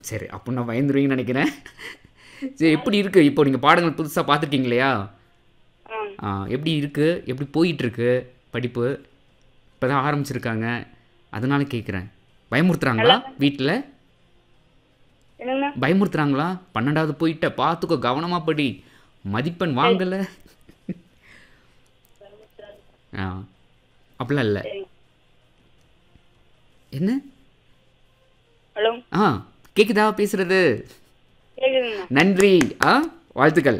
சரி அப்போ நான் பயந்துருவீங்கன்னு நினைக்கிறேன் சரி எப்படி இருக்குது இப்போ நீங்கள் பாடங்கள் புதுசாக பார்த்துருக்கீங்க இல்லையா ஆ ஆ, எப்படி இருக்குது எப்படி போயிட்டுருக்கு படிப்பு இப்போ தான் ஆரம்பிச்சிருக்காங்க அதனால கேட்குறேன் பயமுறுத்துறாங்களா வீட்டில் என்னங்கண்ணா பயமுறுத்துறாங்களா பன்னெண்டாவது போயிட்ட பார்த்துக்கோ கவனமாக படி மதிப்பெண் வாங்கலை ஆ அப்படிலாம் இல்லை சரி என்ன ஹலோ ஆ கேக்குதா பேசுறது கேக்குதுங்கண்ணா நன்றி ஆ வாழ்த்துக்கள்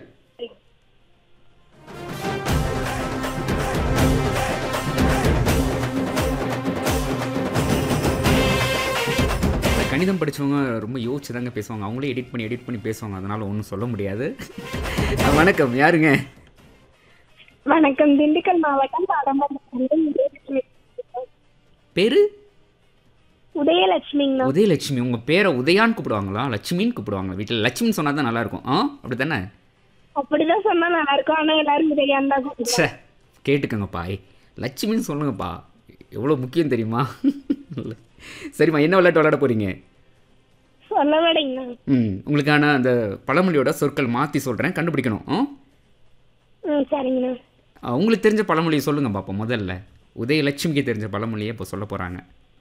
இந்த கணிதம் படிச்சவங்க ரொம்ப யோசிச்சு தாங்க பேசுவாங்க அவங்களே எடிட் பண்ணி எடிட் பண்ணி பேசுவாங்க அதனால ஒன்றும் சொல்ல முடியாது ஆ, வணக்கம் யாருங்க வணக்கம் திண்டுக்கல் மாவட்டம் பாடம்பரம் உதயலட்சுமி பேரு உதயலட்சுமிங்கண்ணா உதயலட்சுமி உங்க பேரை உதயான்னு கூப்பிடுவாங்களா லட்சுமின்னு கூப்பிடுவாங்க வீட்டில் லட்சுமின்னு சொன்னா தான் நல்லா இருக்கும் ஆ அப்படி தானே அப்படிதான் சொன்னா நல்லா இருக்கும் ஆனா எல்லாரும் உதயான்னு தான் கூப்பிடுவாங்க. ச்சே கேட்டுக்கோங்கப்பா ஏய், லட்சுமின்னு சொல்லுங்கப்பா எவ்வளோ முக்கியம் தெரியுமா சரிம்மா என்ன விளையாட்டு விளையாட போறீங்க சொல்ல விடைங்கண்ணா ம் உங்களுக்கான அந்த பழமொழியோட சொற்கள் மாற்றி சொல்கிறேன் கண்டுபிடிக்கணும் ஆ? ம் சரிங்கண்ணா ஆ, உங்களுக்கு தெரிஞ்ச பழமொழியை சொல்லுங்க பாப்போம் முதல்ல உதயலட்சுமிக்கு தெரிஞ்ச பழமொழியை இப்போ சொல்ல போகிறாங்க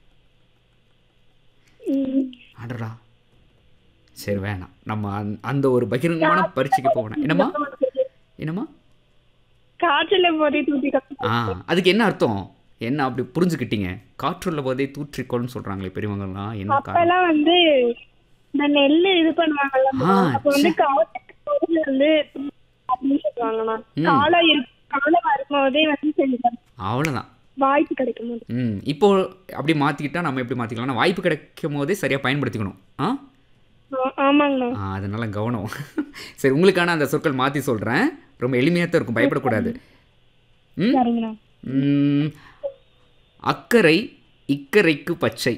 ம் ஆடரா சரி வேணாம் நம்ம அந்த- அந்த ஒரு பகிரங்கமான பரீட்சைக்கு போகணும் என்னம்மா என்னம்மா காற்றுல போதை தூத்தி ஆ அதுக்கு என்ன அர்த்தம் என்ன அப்படி புரிஞ்சுக்கிட்டீங்க காற்றுள்ள போதே தூற்றிக்கோள்னு சொல்கிறாங்களே பெரியவங்கலாம் என்ன காரணம் அப்பெல்லாம் வந்து இந்த நெல்லு இது பண்ணுவாங்கல்ல ஆ, அப்ப வந்து காற்றுக்கு போது வந்து அப்படின்னு சொல்லுவாங்கண்ணா காலம் இருக்கு காலம் வரும்போதே வந்து செஞ்சுட்டாங்க அவ்வளோதான் வாய்ப்பு கிடைக்கும் போது ம் இப்போ அப்படி மாற்றிக்கிட்டா நம்ம எப்படி மாற்றிக்கலாம்னா வாய்ப்பு கிடைக்கும் போதே சரியாக பயன்படுத்திக்கணும் ஆ ஆ- ஆமாங்கண்ணா ஆ அதனால கவனம் சரி உங்களுக்கான அந்த சொற்கள் மாற்றி சொல்கிறேன் ரொம்ப எளிமையாக தான் இருக்கும் பயப்படக்கூடாது ம் சரிங்கண்ணா ம், அக்கறை இக்கரைக்கு பச்சை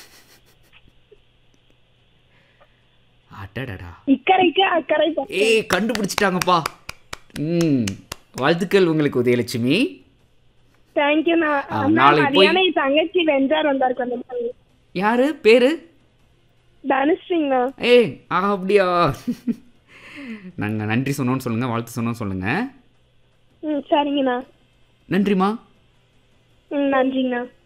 அடடடா இக்கரைக்கு அக்கறை பக்கம். ஏய் கண்டுபிடிச்சிட்டாங்கப்பா ம் வாழ்த்துக்கள் உங்களுக்கு உதயலட்சுமி தேங்க்யூண்ணா ஆ, அண்ணா நாளைக்கு போய்- மதியானம் என் தங்கச்சி வெஞ்சார் வந்தாரு கொஞ்சம் யாரு பேரு தனுஸ்ரீங்கண்ணா ஏய் ஆ அப்படியா நாங்கள் நன்றி சொன்னோன்னு சொல்லுங்கள் வாழ்த்து சொன்னோன்னு சொல்லுங்கள் ம் சரிங்கண்ணா நன்றிம்மா ம் நன்றிங்கண்ணா